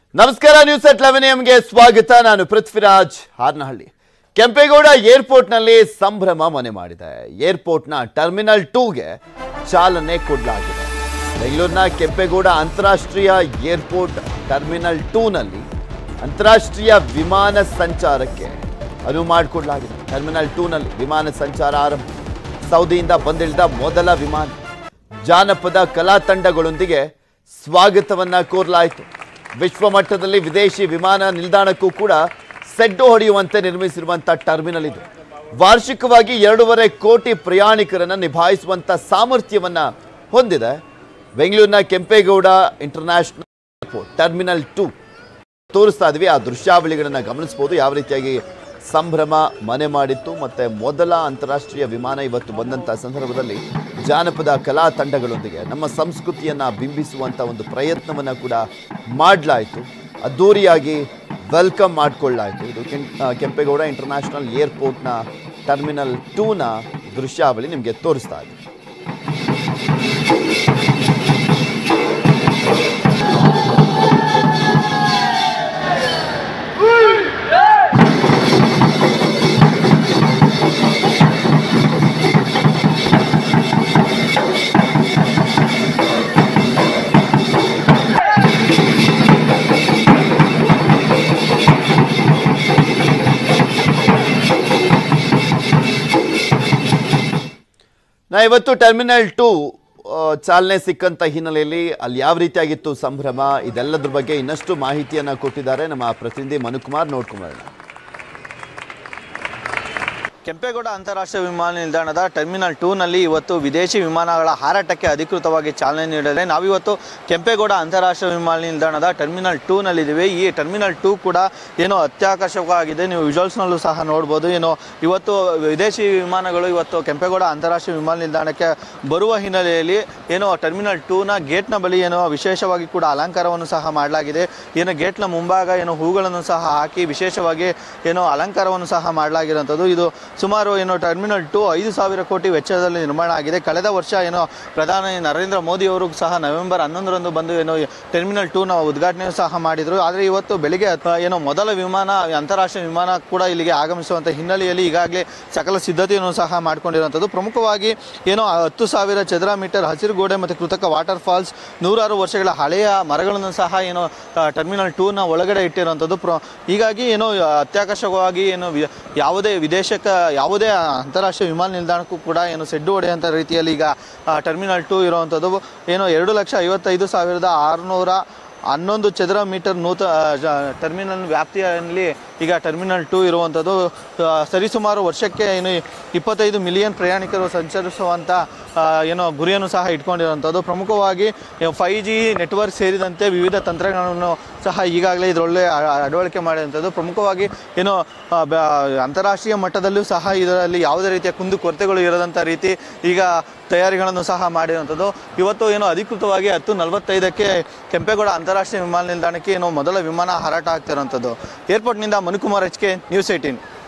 ನಮಸ್ಕಾರ news at eleven ಎಂಗೆ ಸ್ವಾಗತ ನಾನು ಪೃಥ್ವಿರಾಜ್ ಹಾರ್ನಹಳ್ಳಿ ಕೆಂಪೇಗೌಡ ಏರ್ಪೋರ್ಟ್ನಲ್ಲಿ ಸಂಭ್ರಮ ಮನೆ ಮಾಡಿದೆ ಏರ್ಪೋರ್ಟ್ನ ಟರ್ಮಿನಲ್ ಟೂಗೆ ಚಾಲನೆ ಕೊಡಲಾಗಿದೆ ಬೆಂಗಳೂರಿನ ಕೆಂಪೇಗೌಡ ಅಂತಾರಾಷ್ಟ್ರೀಯ ಏರ್ಪೋರ್ಟ್ ಟರ್ಮಿನಲ್ ಟೂನಲ್ಲಿ ಅಂತಾರಾಷ್ಟ್ರೀಯ ವಿಮಾನ ಸಂಚಾರಕ್ಕೆ ಅನುವು ಮಾಡಿಕೊಡಲಾಗಿದೆ ಟರ್ಮಿನಲ್ ಟೂನಲ್ಲಿ ವಿಮಾನ ಸಂಚಾರ ಆರಂಭ ಸೌದಿಯಿಂದ ಬಂದಿಳಿದ ಮೊದಲ ವಿಮಾನ ಜಾನಪದ ಕಲಾ ತಂಡಗಳೊಂದಿಗೆ ಸ್ವಾಗತವನ್ನ ಕೋರಲಾಯಿತು ವಿಶ್ವ ಮಟ್ಟದಲ್ಲಿ ವಿದೇಶಿ ವಿಮಾನ ನಿಲ್ದಾಣಕ್ಕೂ ಕೂಡ ಸೆಡ್ಡು ಹೊಡೆಯುವಂತೆ ನಿರ್ಮಿಸಿರುವಂಥ ಟರ್ಮಿನಲ್ ಇದು ವಾರ್ಷಿಕವಾಗಿ ಎರಡೂವರೆ ಕೋಟಿ ಪ್ರಯಾಣಿಕರನ್ನ ನಿಭಾಯಿಸುವಂತ ಸಾಮರ್ಥ್ಯವನ್ನ ಹೊಂದಿದೆ ಬೆಂಗಳೂರಿನ Kempegowda international airport terminal two ತೋರಿಸ್ತಾ ಇದ್ವಿ ಆ ದೃಶ್ಯಾವಳಿಗಳನ್ನ ಗಮನಿಸಬಹುದು ಯಾವ ರೀತಿಯಾಗಿ ಸಂಭ್ರಮ ಮನೆ ಮಾಡಿತ್ತು ಮತ್ತೆ ಮೊದಲ ಅಂತಾರಾಷ್ಟ್ರೀಯ ವಿಮಾನ ಇವತ್ತು ಬಂದಂತ ಸಂದರ್ಭದಲ್ಲಿ ಜಾನಪದ ಕಲಾ ತಂಡಗಳೊಂದಿಗೆ ನಮ್ಮ ಸಂಸ್ಕೃತಿಯನ್ನ ಬಿಂಬಿಸುವಂತ ಒಂದು ಪ್ರಯತ್ನವನ್ನ ಕೂಡ ಮಾಡಲಾಯಿತು ಅದ್ದೂರಿಯಾಗಿ ವೆಲ್ಕಮ್ ಮಾಡಿಕೊಳ್ಳಾಯಿತು ಇದು ಕೆಂ- ಆ, ಕೆಂಪೇಗೌಡ ಇಂಟರ್ನ್ಯಾಷನಲ್ ಏರ್ಪೋರ್ಟ್ನ ಟರ್ಮಿನಲ್ ಟೂನ ದೃಶ್ಯಾವಳಿ ನಿಮಗೆ ತೋರಿಸ್ತಾ ಇದೆ ನಾ ಇವತ್ತು ಟರ್ಮಿನಲ್ ಟು ಚಾಲನೆ ಸಿಕ್ಕಂತ ಹಿನ್ನೆಲೆಯಲ್ಲಿ ಅಲ್ಲಿ ಯಾವ ರೀತಿಯಾಗಿತ್ತು ಸಂಭ್ರಮ ಇದೆಲ್ಲದ್ರ ಬಗ್ಗೆ ಇನ್ನಷ್ಟು ಮಾಹಿತಿಯನ್ನ ಕೊಟ್ಟಿದ್ದಾರೆ ನಮ್ಮ ಪ್ರತಿನಿಧಿ ಮನುಕುಮಾರ್ ನೋಡ್ಕೊಂಬರೋಣ ಕೆಂಪೇಗೌಡ ಅಂತಾರಾಷ್ಟ್ರೀಯ ವಿಮಾನ ನಿಲ್ದಾಣದ ಟರ್ಮಿನಲ್ ಟೂನಲ್ಲಿ ಇವತ್ತು ವಿದೇಶಿ ವಿಮಾನಗಳ ಹಾರಾಟಕ್ಕೆ ಅಧಿಕೃತವಾಗಿ ಚಾಲನೆ ನೀಡಲಿದೆ ನಾವಿವತ್ತು ಕೆಂಪೇಗೌಡ ಅಂತಾರಾಷ್ಟ್ರೀಯ ವಿಮಾನ ನಿಲ್ದಾಣದ ಟರ್ಮಿನಲ್ ಟೂನಲ್ಲಿದ್ದೀವಿ ಈ ಟರ್ಮಿನಲ್ ಟೂ ಕೂಡ ಏನೋ ಅತ್ಯಾಕರ್ಷಕವಾಗಿದೆ ನೀವು ವಿಜುವಲ್ಸ್ನಲ್ಲೂ ಸಹ ನೋಡ್ಬೋದು ಏನೋ ಇವತ್ತು ವಿದೇಶಿ ವಿಮಾನಗಳು ಇವತ್ತು ಕೆಂಪೇಗೌಡ ಅಂತಾರಾಷ್ಟ್ರೀಯ ವಿಮಾನ ನಿಲ್ದಾಣಕ್ಕೆ ಬರುವ ಹಿನ್ನೆಲೆಯಲ್ಲಿ ಏನೋ ಟರ್ಮಿನಲ್ ಟೂನ ಗೇಟ್ನ ಬಳಿ ಏನೋ ವಿಶೇಷವಾಗಿ ಕೂಡ ಅಲಂಕಾರವನ್ನು ಸಹ ಮಾಡಲಾಗಿದೆ ಏನೋ ಗೇಟ್ನ ಮುಂಭಾಗ ಏನೋ ಹೂಗಳನ್ನು ಸಹ ಹಾಕಿ ವಿಶೇಷವಾಗಿ ಏನೋ ಅಲಂಕಾರವನ್ನು ಸಹ ಮಾಡಲಾಗಿರುವಂಥದ್ದು ಇದು ಸುಮಾರು ಏನೋ ಟರ್ಮಿನಲ್ ಟು ಐದು ಸಾವಿರ ಕೋಟಿ ವೆಚ್ಚದಲ್ಲಿ ನಿರ್ಮಾಣ ಆಗಿದೆ ಕಳೆದ ವರ್ಷ ಏನೋ ಪ್ರಧಾನಿ ನರೇಂದ್ರ ಮೋದಿ ಅವರು ಸಹ ನವೆಂಬರ್ ಹನ್ನೊಂದರಂದು ಬಂದು ಏನೋ ಟರ್ಮಿನಲ್ ಟೂನ ಉದ್ಘಾಟನೆ ಸಹ ಮಾಡಿದರು ಆದರೆ ಇವತ್ತು ಬೆಳಿಗ್ಗೆ ಅ, ಏನೋ ಮೊದಲ ವಿಮಾನ ಅಂತಾರಾಷ್ಟ್ರೀಯ ವಿಮಾನ ಕೂಡ ಇಲ್ಲಿಗೆ ಆಗಮಿಸುವಂಥ ಹಿನ್ನೆಲೆಯಲ್ಲಿ ಈಗಾಗಲೇ ಸಕಲ ಸಿದ್ಧತೆಯನ್ನು ಸಹ ಮಾಡಿಕೊಂಡಿರುವಂಥದ್ದು ಪ್ರಮುಖವಾಗಿ ಏನೋ ಹತ್ತು ಸಾವಿರ ಚದರ ಮೀಟರ್ ಹಸಿರು ಗೋಡೆ ಮತ್ತು ಕೃತಕ ವಾಟರ್ ಫಾಲ್ಸ್ ನೂರಾರು ವರ್ಷಗಳ ಹಳೆಯ ಮರಗಳನ್ನು ಸಹ ಏನೋ ಆ, ಟರ್ಮಿನಲ್ ಟೂನ ಒಳಗಡೆ ಇಟ್ಟಿರುವಂಥದ್ದು ಪ್ರ ಹೀಗಾಗಿ ಏನೋ ಅತ್ಯಾಕರ್ಷಕವಾಗಿ ಏನು ವಿ- ಯಾವುದೇ ವಿದೇಶಕ್ಕ ಯಾವುದೇ ಅಂತಾರಾಷ್ಟ್ರೀಯ ವಿಮಾನ ನಿಲ್ದಾಣಕ್ಕೂ ಕೂಡ ಏನು ಸೆಡ್ಡು ಹೊಡೆಯುವಂಥ ರೀತಿಯಲ್ಲಿ ಈಗ ಆ, ಟರ್ಮಿನಲ್ ಟೂ ಇರುವಂಥದ್ದು ಏನೋ ಎರಡು ಲಕ್ಷ ಐವತ್ತೈದು ಸಾವಿರದ ಆರುನೂರ ಹನ್ನೊಂದು ಚದರ ಮೀಟರ್ ನೂತ ಆ, ಜ- ಟರ್ಮಿನಲ್ ವ್ಯಾಪ್ತಿಯಲ್ಲಿ ಈಗ ಟರ್ಮಿನಲ್ ಟೂ ಇರುವಂಥದ್ದು ಆ, ಸರಿಸುಮಾರು ವರ್ಷಕ್ಕೆ ಏನು ಇಪ್ಪತ್ತೈದು ಮಿಲಿಯನ್ ಪ್ರಯಾಣಿಕರು ಸಂಚರಿಸುವಂಥ ಆ, ಏನೋ ಗುರಿಯನ್ನು ಸಹ ಇಟ್ಕೊಂಡಿರುವಂಥದ್ದು ಪ್ರಮುಖವಾಗಿ ಫೈ ಜಿ ನೆಟ್ವರ್ಕ್ ಸೇರಿದಂತೆ ವಿವಿಧ ತಂತ್ರಗಳನ್ನು ಸಹ ಈಗಾಗಲೇ ಇದರೊಳ್ಳೆ ಅಳವಡಿಕೆ ಮಾಡಿರುವಂಥದ್ದು ಪ್ರಮುಖವಾಗಿ ಏನು ಆ, ಬ- ಅಂತಾರಾಷ್ಟ್ರೀಯ ಮಟ್ಟದಲ್ಲೂ ಸಹ ಇದರಲ್ಲಿ ಯಾವುದೇ ರೀತಿಯ ಕುಂದು ಕೊರತೆಗಳು ಇರದಂಥ ರೀತಿ ಈಗ ತಯಾರಿಗಳನ್ನು ಸಹ ಮಾಡಿರುವಂಥದ್ದು ಇವತ್ತು ಏನು ಅಧಿಕೃತವಾಗಿ ಹತ್ತು ನಲವತ್ತೈದಕ್ಕೆ ಕೆಂಪೇಗೌಡ ಅಂತಾರಾಷ್ಟ್ರೀಯ ವಿಮಾನ ನಿಲ್ದಾಣಕ್ಕೆ ಏನು ಮೊದಲ ವಿಮಾನ ಹಾರಾಟ ಆಗ್ತಿರುವಂಥದ್ದು ಏರ್ಪೋರ್ಟ್ನಿಂದ Manukumar H K news eighteen